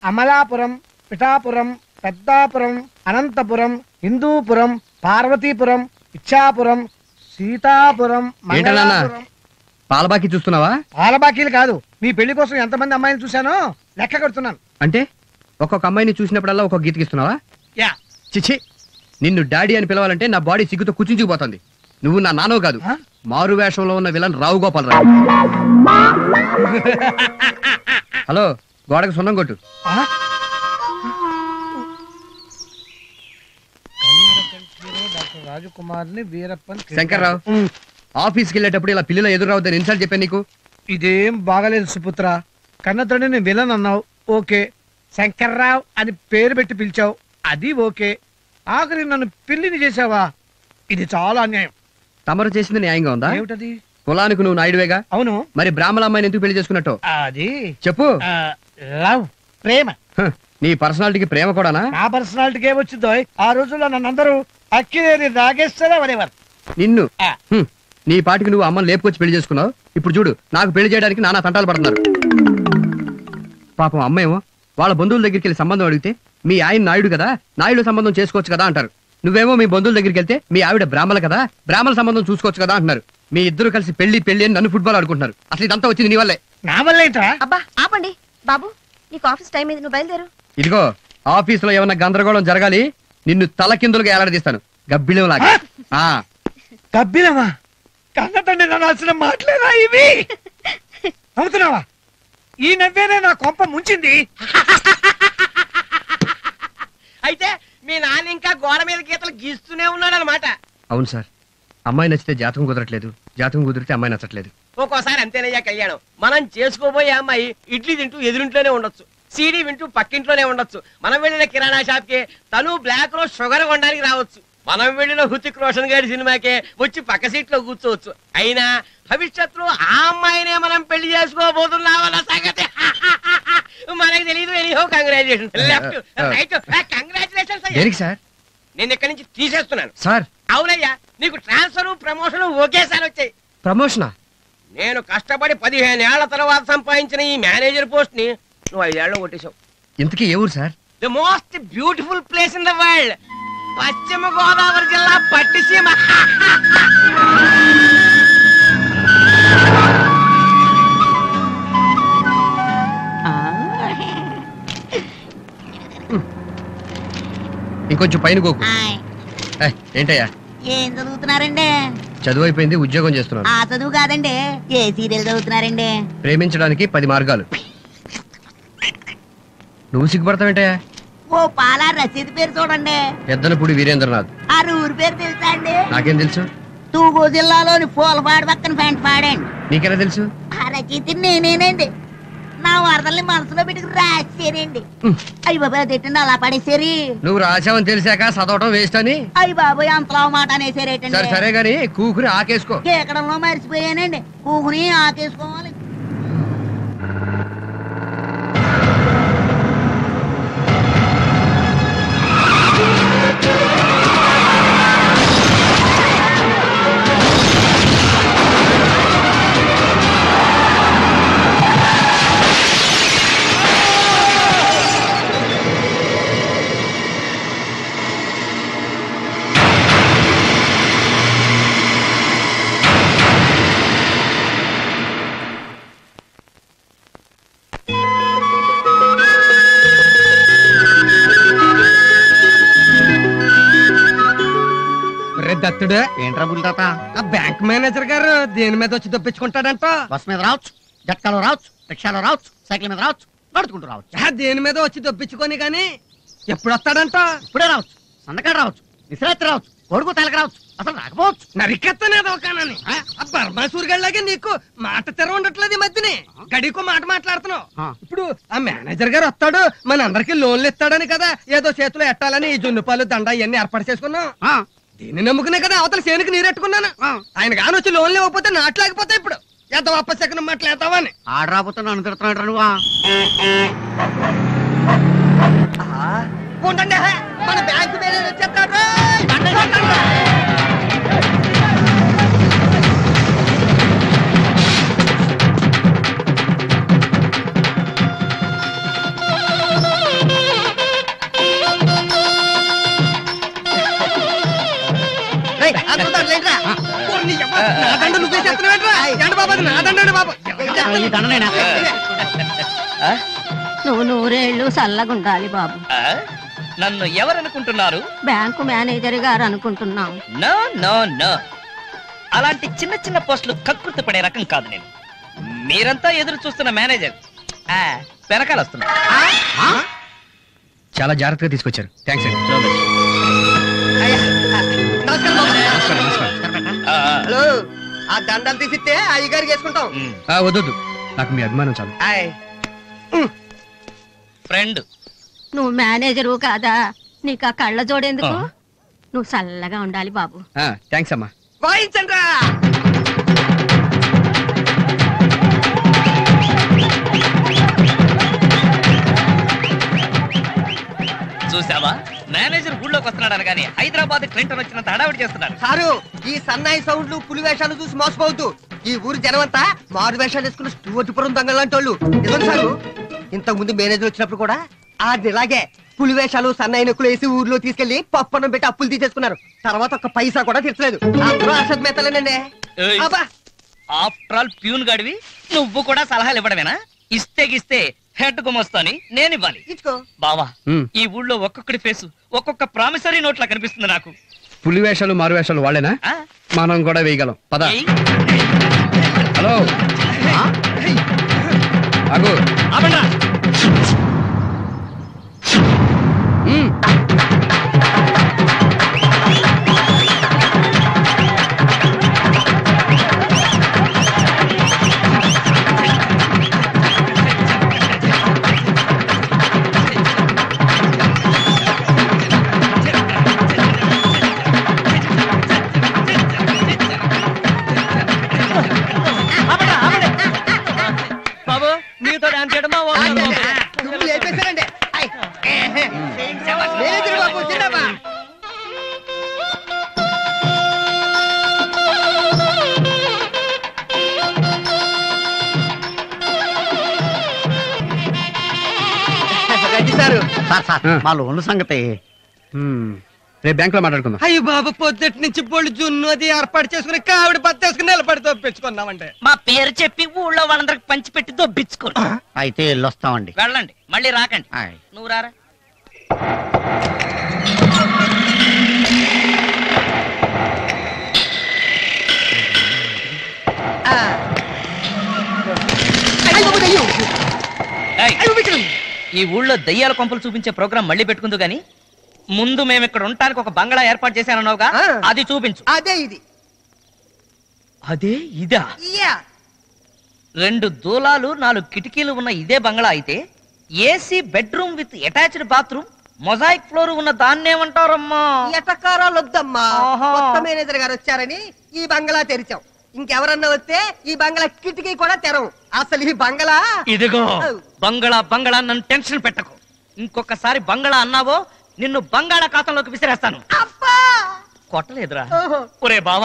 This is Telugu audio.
అమలాపురం పిఠాపురం పెద్దాపురం అనంతపురం హిందూపురం పార్వతీపురం ఇచ్చాపురం సీతాపురం ఏంటన్నా మంగళాపురం పాలబాకి చూస్తున్నావా పాలబాకీలు కాదు మీ పెళ్లి కోసం ఎంతమంది అమ్మాయిలు చూశానో లెక్క కడుతున్నాను అంటే ఒక్కొక్క అమ్మాయిని చూసినప్పుడల్లా ఒక్కొక్క గీతకిస్తున్నావా యా చిచి నిన్ను డాడీ అని పిలవాలంటే నా బాడీ సిగ్గుతో కుచించుకుపోతుంది నువ్వు నా నానో కాదు ఆ? మారు వేషంలో ఉన్న విలన్ రావు గోపాల్ రావు హలో గోడకు సున్నం కొట్టు ఆ? కన్నడ కంఠీరవ డాక్టర్ రాజకుమార్ని వీరప్పన్ శంకర్రావు ఉమ్, ఆఫీస్కి వెళ్ళేటప్పుడు ఇలా పిల్లలు ఎదురు రావద్దని ఎన్నిసార్లు చెప్పాను నీకు ఇదేం బాగలేదు సుపుత్ర కన్నతండ్రిని విలన్ అన్నావు ఓకే శంకర్రావు అని పేరు పెట్టి పిలిచావు అది ఓకే ఆఖరి నన్ను పిల్లిని చేసావా ఇది చాలా అన్యాయం తమరు చేసింది న్యాయంగా ఉందా ఏమిటది కులానికి నువ్వు నాయుడువేగా అవును మరి బ్రాహ్మణ అమ్మాయిని ఎందుకు పెళ్లి చేసుకున్నట్టు అది చెప్పు ఆ, లవ్ ప్రేమ హ, నీ పర్సనాలిటీకి ప్రేమ కూడానా నా పర్సనాలిటీకి ఏమొచ్చిందో ఆ రోజుల్లో నన్ను అందరూ అక్కినేని నాగేశ్వర వరేవారు నిన్ను ఆ. హ్మ్, నీ పాటికి నువ్వు అమ్మని లేపుకొచ్చి పెళ్లి చేసుకున్నావు ఇప్పుడు చూడు నాకు పెళ్లి చేయడానికి నానా తంటాలు పడుతున్నారు పాపం అమ్మేమో వాళ్ళ బంధువుల దగ్గరికి వెళ్ళి సంబంధం అడిగితే మీ ఆయన నాయుడు కదా నాయుడు సంబంధం చేసుకోవచ్చు కదా అంటారు నువ్వేమో మీ బంధువుల దగ్గరికి వెళ్తే మీ ఆవిడ బ్రాహ్మణ కదా బ్రాహ్మణ సంబంధం చూసుకోవచ్చు కదా అంటున్నారు మీ ఇద్దరు కలిసి పెళ్లి పెళ్లి అని నన్ను ఫుట్బాల్ ఆడుకుంటున్నారు అసలు ఇదంతా వచ్చింది నీ వల్లే నా వల్ల ఏంట్రా అబ్బా ఆపండి బాబు నీకు ఆఫీస్ టైం ఇది నువ్వు బయలుదేరు ఇదిగో ఆఫీసులో ఏమన్నా గందరగోళం జరగాలి నిన్ను తలకిందులుగా ఏలాడదీస్తాను గబ్బిలేలాగా ఆ కబ్బిలమా కన్నతండ్రి ననాల్సిన మాటలేనా ఇవి అవుతున్నావా ఈ నవ్వేనే నా కొంప ముంచింది అయితే మీ నాన్న ఇంకా గోడ మీద గీతలు గీస్తూనే ఉన్నాడు అనమాట అవును సార్ అమ్మాయి నచ్చితే జాతకం కుదరట్లేదు జాతకం కుదిరితే అమ్మాయి నచ్చట్లేదు ఒక్కోసారి అంతేనయ్యా కళ్యాణం మనం చేసుకోబోయే అమ్మాయి ఇడ్లీ తింటూ ఎదురింట్లోనే ఉండొచ్చు సీడీ వింటూ పక్కింట్లోనే ఉండొచ్చు మనం వెళ్ళిన కిరాణా షాప్ కి తను బ్లాక్ లో షుగర్ కొనడానికి రావచ్చు మనం వెళ్ళిన హృతిక్ రోషన్ గారి సినిమాకే వచ్చి పక్క సీట్ లో కూర్చోవచ్చు అయినా భవిష్యత్తులో ఆ అమ్మాయినే మనం పెళ్లి చేసుకోబోతున్నామన్న సంగతి మనకి తెలియదు anyhow congratulation left right congratulations దేనికి సార్ నేను ఇక్కడి నుంచి తీసేస్తున్నాను సార్ అవునయ్యా నీకు ట్రాన్స్ఫర్ ప్రమోషన్ ఒకేసారి వచ్చాయి ప్రమోషనా నేను కష్టపడి పదిహేను ఏళ్ల తర్వాత సంపాదించిన ఈ మేనేజర్ పోస్ట్ ని నువ్వు ఐదేళ్ళు కొట్టేశావు ఇంతకీ ఏ ఊరు sir the most beautiful place in the world Paschima Godavari జిల్లా పట్టిసీమ ఇంకొంచెం పైన గోకు ఆయ్, ఏ, ఏంటయ్యా ఏం చదువుతున్నారండి చదువు అయిపోయింది ఉద్యోగం చేస్తున్నాను ఆ చదువు కాదండి ఏ సీరియల్ చదువుతున్నారండి ప్రేమించడానికి పది మార్గాలు నువ్వు సిగ్గుపడతావేంటయ్యా ఓ పాల రసీదు పేరు చూడండి పెద్దలపూడి వీరేంద్రనాథ్ ఆ ఊరి పేరు తెలుసా అండి నాకేం తెలుసు తూగు జిల్లాలోని పూలపాడు పక్కన వెంట పాడండి నీకెలా తెలుసు ఆ రచయిత నేనేనండి నా వరదల్ని మనసులో పెట్టుకుని రాశానండి హ్మ్. అయ్యి బాబాయ్ అదేంటండి అలా పడేసారి నువ్వు రాసావని తెలిసాక చదవటం వేస్ట్ అని అయ్యి బాబాయ్ అంతలా మాట అనేసారేటండి సరే సరే గాని కూకుని ఆకేసుకో కేకడంలో మర్చిపోయానండి కూకుని ఆకేసుకోవాలి దత్తుడు ఏంట్రా బుల్తాత ఆ బ్యాంక్ మేనేజర్ గారు దేని మీద వచ్చి దొప్పించుకుంటాడంట బస్ మీద రావచ్చు జట్కాలో రావచ్చు రిక్షాలో రావచ్చు సైకిల్ మీద రావచ్చు నడుచుకుంటూ రావచ్చు ఆ, దేని మీద వచ్చి దొప్పించుకొని గాని ఎప్పుడు వస్తాడంట ఇప్పుడే రావచ్చు సందకాడు రావచ్చు విశ్రాంతి రావచ్చు కొడుకు తలక రావచ్చు అసలు రాకపోవచ్చు నరికెత్తనేదో కానని ఆ బర్మాసూర్ గళ్ళలాగే నీకు మాట తెర ఉండట్లేదు ఈ మధ్యని గడికో మాట మాట్లాడుతున్నావు ఆ. ఇప్పుడు ఆ మేనేజర్ గారు వస్తాడు మన అందరికి లోన్లు ఇస్తాడని కదా ఏదో చేతిలో ఎట్టాలని ఈ జున్నుపాలు దండ ఇవన్నీ ఏర్పాటు చేసుకున్నాం ఆ, దీన్ని నమ్ముకునే కదా అవతల సేనుకి నీరెట్టుకున్నాను ఆ. ఆయన గాని వచ్చి లోన్లు ఇవ్వకపోతే నాట్లాగిపోతాయి ఇప్పుడు ఎంత అప్పసెకనం మాట్లాడతావని ఆడ రాకపోతే నన్ను తిడుతున్నాడు నువ్వా ఉండండి మన బ్యాంకు మేనేజర్ వచ్చేస్తాడు బాబు నా దండ నువ్వే చేస్తున్నావేంట్రా ఏంటి బాబు అది నా దండండి బాబు ఈ దండనేనా నువ్వు నూరేళ్లు చల్లగుండాలి బాబు ఆ? నన్ను ఎవరనుకుంటున్నారు బ్యాంకు మేనేజర్ గారు అనుకుంటున్నాం నో నో నో అలాంటి చిన్న చిన్న పోస్టులు కక్కుర్తి పడే రకం కాదు నేను మీరంతా ఎదురు చూస్తున్న మేనేజర్ ఆ, వెనకాల వస్తున్నా చాలా జాగ్రత్తగా తీసుకొచ్చారు థ్యాంక్స్ అండి నమస్కారం బాబు నమస్కారం నమస్కారం ఆ, ఆ, హలో ఆ దండలు తీసిస్తే అయ్యగారికి వేసుకుంటాం ఉమ్. ఆ, వద్దొద్దు నాకు మీ అభిమానం చాలు ఆయ్. ఫ్రెండ్ నువ్వు మేనేజరు కాదా నీకు ఆ కళ్ళ జోడెందుకు ఆ. నువ్వు చల్లగా ఉండాలి బాబు థ్యాంక్స్ అమ్మా వాయించండి రా చూసావా మేనేజర్ ఊళ్ళోకి వస్తున్నాడు అనగానే హైదరాబాద్ క్లింటన్ వచ్చినంత హడావిడి చేస్తున్నాడు సారు ఈ సన్నాయి సౌండ్లు పులి వేషాలు చూసి మోసపోవద్దు ఈ ఊరు జనమంతా మారు వేషాలు వేసుకున్న స్టూవర్టిపురం దొంగలాంటి వాళ్ళు నిజం సారు ఇంతకు ముందు మేనేజర్ వచ్చినప్పుడు కూడా అది ఇలాగే పులి వేషాలు సన్నాయి నొక్కులు వేసి ఊర్లో తీసుకెళ్లి పప్పనం పెట్టి అప్పులు తీసేసుకున్నారు తర్వాత ఒక్క పైసా కూడా తీర్చలేదు అందరూ అసత్ మేతలేనండి ఏయ్. అబ్బా ఆఫ్టర్ ఆల్ ప్యూన్ గడివి నువ్వు కూడా సలహాలు ఇవ్వడమేనా ఇస్తే గిస్తే హెడ్ గుమస్తాని నేను ఇవ్వాలి ఇచ్చుకో బావా ఉమ్, ఈ ఊళ్ళో ఒక్కొక్కడి ఫేసు ఒక్కొక్క ప్రామిసరీ నోట్లా కనిపిస్తుంది నాకు పులి వేషాలు మారు వేషాలు వాళ్ళేనా ఆ? మనం కూడా వేయగలం పద ఏయ్, హలో అగు ఆపండ్రా. ఉమ్, ఆపండ్రా, ఆపండి. బాబు మీతో డాన్స్ చేయడం మా వాళ్ళు బాబు. నువ్వు లేపేశారండి ఆయ్. మేనేజర్ బాబు చిన్నమ్మా రండి సారు సార్ సార్ మా లోన్ల సంగతి ఉమ్, రేపు బ్యాంక్ లో మాట్లాడుకుందాం అయ్యి బాబు పొద్దుటి నుంచి బొళ్ళు జున్ను అది ఏర్పాటు చేసుకుని కావిడి పత్తేసుకుని నిలబడి తప్పించుకున్నామంటే మా పేరు చెప్పి ఊళ్ళో వాళ్ళందరికి పంచిపెట్టి దొబ్బించుకోండి అయితే వెళ్ళొస్తామండి వెళ్ళండి మళ్ళీ రాకండి ఆయ్. నువ్వు రారా ఏయ్, ఈ ఊళ్ళో దయ్యాల కొంపలు చూపించే ప్రోగ్రాం మళ్ళీ పెట్టుకుందు గాని ముందు మేము ఇక్కడ ఉండటానికి ఒక బంగ్లా ఏర్పాటు చేశానన్నావుగా ఆ. అది చూపించు అదే ఇది అదే ఇదా ఇయ్యా రెండు దూలాలు నాలుగు కిటికీలు ఉన్న ఇదే బంగ్లా అయితే AC bedroom with attached bathroom mosaic floor ఉన్న దాన్నేమంటారమ్మా ఎటకారాలు వద్దమ్మా ఆహా. కొత్త మేనేజర్ గారు వచ్చారని ఈ బంగళా తెరిచాం ఇంకెవరన్నా వస్తే ఈ బంగళా కిటికీ కూడా తెరం అసలు ఈ బంగళా ఇదిగో బంగళా బంగళా నన్ను టెన్షన్ పెట్టకు ఇంకొకసారి బంగళా అన్నావో నిన్ను బంగాళాఖాతంలోకి విసిరేస్తాను అబ్బా కొట్టలేదురా ఓహో. ఒరే బావ